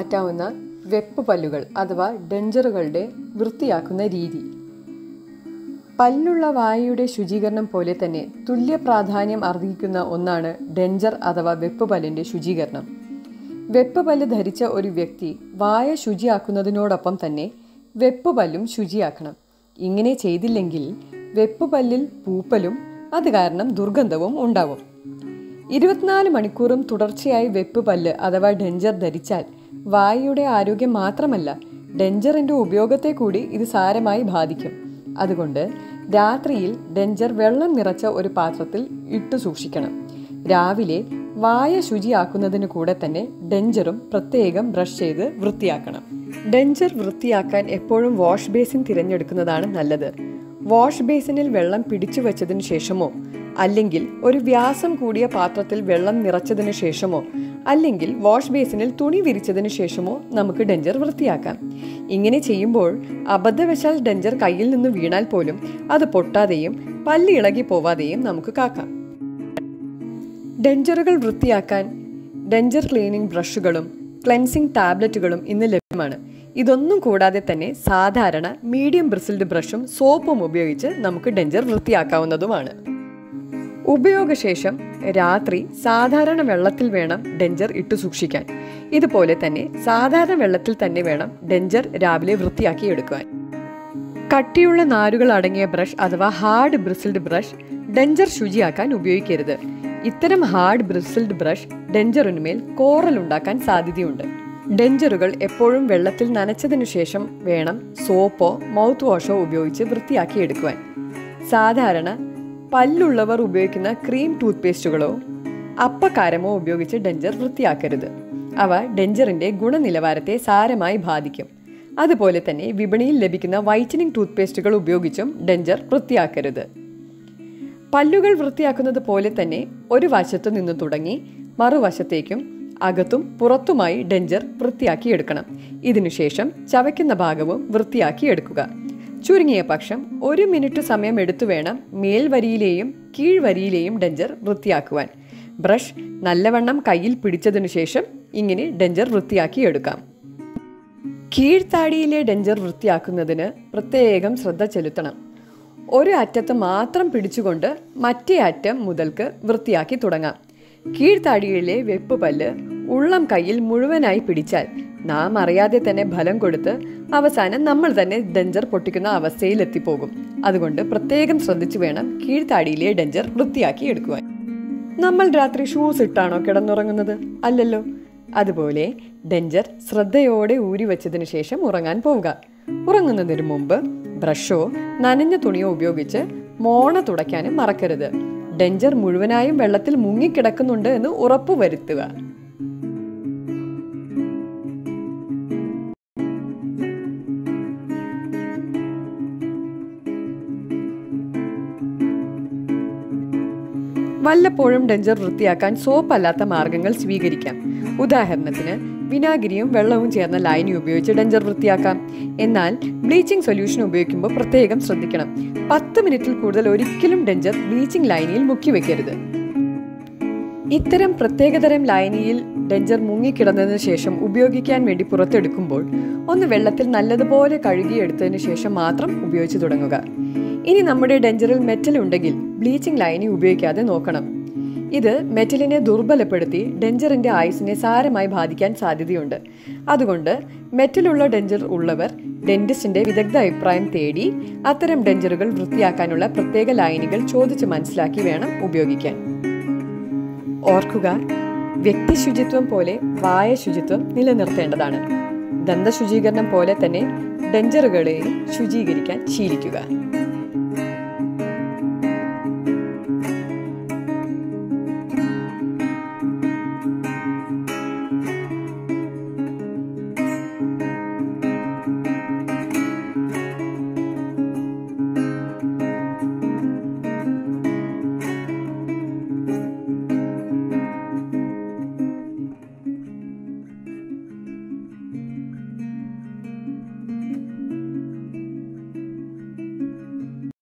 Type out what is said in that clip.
മാറ്റാവുന്ന വെപ്പ് പല്ലുകൾ അഥവാ ഡെഞ്ചറുകളുടെ വൃത്തിയാക്കുന്ന രീതി പല്ലുള്ള വായയുടെ ശുചീകരണം പോലെ തന്നെ തുല്യ പ്രാധാന്യം അർഹിക്കുന്ന ഒന്നാണ് ഡെഞ്ചർ അഥവാ വെപ്പ് പല്ലിൻ്റെ ശുചീകരണം വെപ്പ് പല്ല് ധരിച്ച ഒരു വ്യക്തി വായ ശുചിയാക്കുന്നതിനോടൊപ്പം തന്നെ വെപ്പ് പല്ലും ശുചിയാക്കണം ഇങ്ങനെ ചെയ്തില്ലെങ്കിൽ വെപ്പ് പല്ലിൽ പൂപ്പലും അത് കാരണം ദുർഗന്ധവും ഉണ്ടാവും ഇരുപത്തിനാല് മണിക്കൂറും തുടർച്ചയായി വെപ്പ് പല്ല് അഥവാ ഡെഞ്ചർ ധരിച്ചാൽ വായയുടെ ആരോഗ്യം മാത്രമല്ല ഡെഞ്ചറിന്റെ ഉപയോഗത്തെ കൂടി ഇത് സാരമായി ബാധിക്കും അതുകൊണ്ട് രാത്രിയിൽ ഡെഞ്ചർ വെള്ളം നിറച്ച ഒരു പാത്രത്തിൽ ഇട്ടു സൂക്ഷിക്കണം രാവിലെ വായ ശുചിയാക്കുന്നതിന് കൂടെ തന്നെ ഡെഞ്ചറും പ്രത്യേകം ബ്രഷ് ചെയ്ത് വൃത്തിയാക്കണം ഡെഞ്ചർ വൃത്തിയാക്കാൻ എപ്പോഴും വാഷ് ബേസിൻ തിരഞ്ഞെടുക്കുന്നതാണ് നല്ലത് വാഷ് ബേസിനിൽ വെള്ളം പിടിച്ചു വച്ചതിന് ശേഷമോ അല്ലെങ്കിൽ ഒരു വ്യാസം കൂടിയ പാത്രത്തിൽ വെള്ളം നിറച്ചതിന് ശേഷമോ അല്ലെങ്കിൽ വാഷ് ബേസിനിൽ തുണി വിരിച്ചതിന് ശേഷമോ നമുക്ക് ഡെഞ്ചർ വൃത്തിയാക്കാം ഇങ്ങനെ ചെയ്യുമ്പോൾ അബദ്ധവശാൽ ഡെഞ്ചർ കയ്യിൽ നിന്ന് വീണാൽ പോലും അത് പൊട്ടാതെയും പല്ല് ഇളകി പോവാതെയും നമുക്ക് കാക്കാം ഡെഞ്ചറുകൾ വൃത്തിയാക്കാൻ ഡെഞ്ചർ ക്ലീനിങ് ബ്രഷുകളും ക്ലെൻസിംഗ് ടാബ്ലറ്റുകളും ഇന്ന് ലഭ്യമാണ് ഇതൊന്നും കൂടാതെ തന്നെ സാധാരണ മീഡിയം ബ്രിസിൽഡ് ബ്രഷും സോപ്പും ഉപയോഗിച്ച് നമുക്ക് ഡെഞ്ചർ വൃത്തിയാക്കാവുന്നതുമാണ് ഉപയോഗശേഷം രാത്രി സാധാരണ വെള്ളത്തിൽ വേണം ഡെഞ്ചർ ഇട്ടു സൂക്ഷിക്കാൻ ഇതുപോലെ തന്നെ സാധാരണ വെള്ളത്തിൽ തന്നെ വേണം ഡെഞ്ചർ രാവിലെ വൃത്തിയാക്കി എടുക്കുവാൻ കട്ടിയുള്ള നാരുകൾ അടങ്ങിയ ബ്രഷ് അഥവാ ഹാർഡ് ബ്രിസിൽഡ് ബ്രഷ് ഡെഞ്ചർ ശുചിയാക്കാൻ ഉപയോഗിക്കരുത് ഇത്തരം ഹാർഡ് ബ്രിസിൽഡ് ബ്രഷ് ഡെഞ്ചറിനുമേൽ കോറൽ ഉണ്ടാക്കാൻ സാധ്യതയുണ്ട് ഡെഞ്ചറുകൾ എപ്പോഴും വെള്ളത്തിൽ നനച്ചതിനു ശേഷം വേണം സോപ്പോ മൗത്ത് വാഷോ ഉപയോഗിച്ച് വൃത്തിയാക്കി എടുക്കുവാൻ സാധാരണ പല്ലുള്ളവർ ഉപയോഗിക്കുന്ന ക്രീം ടൂത്ത് പേസ്റ്റുകളോ അപ്പക്കാരമോ ഉപയോഗിച്ച് ഡെഞ്ചർ വൃത്തിയാക്കരുത് അവ ഡെഞ്ചറിന്റെ ഗുണനിലവാരത്തെ സാരമായി ബാധിക്കും അതുപോലെ തന്നെ വിപണിയിൽ ലഭിക്കുന്ന വൈറ്റനിങ് ടൂത്ത് പേസ്റ്റുകൾ ഉപയോഗിച്ചും ഡെഞ്ചർ വൃത്തിയാക്കരുത് പല്ലുകൾ വൃത്തിയാക്കുന്നത് പോലെ തന്നെ ഒരു വശത്തു നിന്ന് തുടങ്ങി മറുവശത്തേക്കും അകത്തും പുറത്തുമായി ഡെഞ്ചർ വൃത്തിയാക്കി എടുക്കണം ഇതിനുശേഷം ചവയ്ക്കുന്ന ഭാഗവും വൃത്തിയാക്കി എടുക്കുക ചുരുങ്ങിയ പക്ഷം ഒരു മിനിറ്റ് സമയം എടുത്തു വേണം മേൽവരിയിലെയും കീഴ്വരിയിലെയും ഡെഞ്ചർ വൃത്തിയാക്കുവാൻ ബ്രഷ് നല്ലവണ്ണം കയ്യിൽ പിടിച്ചതിനു ശേഷം ഇങ്ങനെ ഡെഞ്ചർ വൃത്തിയാക്കി എടുക്കാം കീഴ്ത്താടിയിലെ ഡെഞ്ചർ വൃത്തിയാക്കുന്നതിന് പ്രത്യേകം ശ്രദ്ധ ചെലുത്തണം ഒരു അറ്റത്ത് മാത്രം പിടിച്ചുകൊണ്ട് മറ്റേ അറ്റം മുതൽക്ക് വൃത്തിയാക്കി തുടങ്ങാം കീഴ്ത്താടിയിലെ വെപ്പ് പല്ല് ഉള്ളം കയ്യിൽ മുഴുവനായി പിടിച്ചാൽ നാം അറിയാതെ തന്നെ ഫലം കൊടുത്ത് അവസാനം നമ്മൾ തന്നെ ഡെഞ്ചർ പൊട്ടിക്കുന്ന അവസ്ഥയിൽ എത്തിപ്പോകും അതുകൊണ്ട് പ്രത്യേകം ശ്രദ്ധിച്ചു വേണം കീഴ്ത്താടിയിലെ ഡെഞ്ചർ വൃത്തിയാക്കി എടുക്കുവാൻ നമ്മൾ രാത്രി ഷൂസ് ഇട്ടാണോ കിടന്നുറങ്ങുന്നത് അല്ലല്ലോ അതുപോലെ ഡെഞ്ചർ ശ്രദ്ധയോടെ ഊരി വെച്ചതിന് ശേഷം ഉറങ്ങാൻ പോവുക ഉറങ്ങുന്നതിന് മുമ്പ് ബ്രഷോ നനഞ്ഞ തുണിയോ ഉപയോഗിച്ച് മോണ തുടയ്ക്കാനും മറക്കരുത് ഡെഞ്ചർ മുഴുവനായും വെള്ളത്തിൽ മുങ്ങിക്കിടക്കുന്നുണ്ട് എന്ന് ഉറപ്പുവരുത്തുക വല്ലപ്പോഴും ഡെഞ്ചർ വൃത്തിയാക്കാൻ സോപ്പ് അല്ലാത്ത മാർഗങ്ങൾ സ്വീകരിക്കാം ഉദാഹരണത്തിന് വിനാഗിരിയും വെള്ളവും ചേർന്ന ലൈനി ഉപയോഗിച്ച് ഡെഞ്ചർ വൃത്തിയാക്കാം എന്നാൽ ബ്ലീച്ചിങ് സൊല്യൂഷൻ ഉപയോഗിക്കുമ്പോൾ പ്രത്യേകം ശ്രദ്ധിക്കണം പത്ത് മിനിറ്റിൽ കൂടുതൽ ഒരിക്കലും ഡെഞ്ചർ ബ്ലീച്ചിങ് ലൈനിയിൽ മുക്കി വെക്കരുത് ഇത്തരം പ്രത്യേകതരം ലൈനിയിൽ ഡെഞ്ചർ മുങ്ങിക്കിടന്നതിന് ശേഷം ഉപയോഗിക്കാൻ വേണ്ടി പുറത്തെടുക്കുമ്പോൾ ഒന്ന് വെള്ളത്തിൽ നല്ലതുപോലെ കഴുകിയെടുത്തതിന് ശേഷം മാത്രം ഉപയോഗിച്ചു തുടങ്ങുക ഇനി നമ്മുടെ ഡെഞ്ചറിൽ മെറ്റൽ ഉണ്ടെങ്കിൽ ബ്ലീച്ചിങ് ലൈനി ഉപയോഗിക്കാതെ നോക്കണം ഇത് മെറ്റലിനെ ദുർബലപ്പെടുത്തി ഡെഞ്ചറിന്റെ ആയുസിനെ സാരമായി ബാധിക്കാൻ സാധ്യതയുണ്ട് അതുകൊണ്ട് മെറ്റലുള്ള ഡെഞ്ചർ ഉള്ളവർ ഡെന്റിസ്റ്റിന്റെ വിദഗ്ധ അഭിപ്രായം തേടി അത്തരം ഡെഞ്ചറുകൾ വൃത്തിയാക്കാനുള്ള പ്രത്യേക ലൈനുകൾ ചോദിച്ച് മനസ്സിലാക്കി വേണം ഉപയോഗിക്കാൻ ഓർക്കുക വ്യക്തി ശുചിത്വം പോലെ വായ ശുചിത്വം നിലനിർത്തേണ്ടതാണ് ദന്തശുചീകരണം പോലെ തന്നെ ഡെഞ്ചറുകളെയും ശുചീകരിക്കാൻ ശീലിക്കുക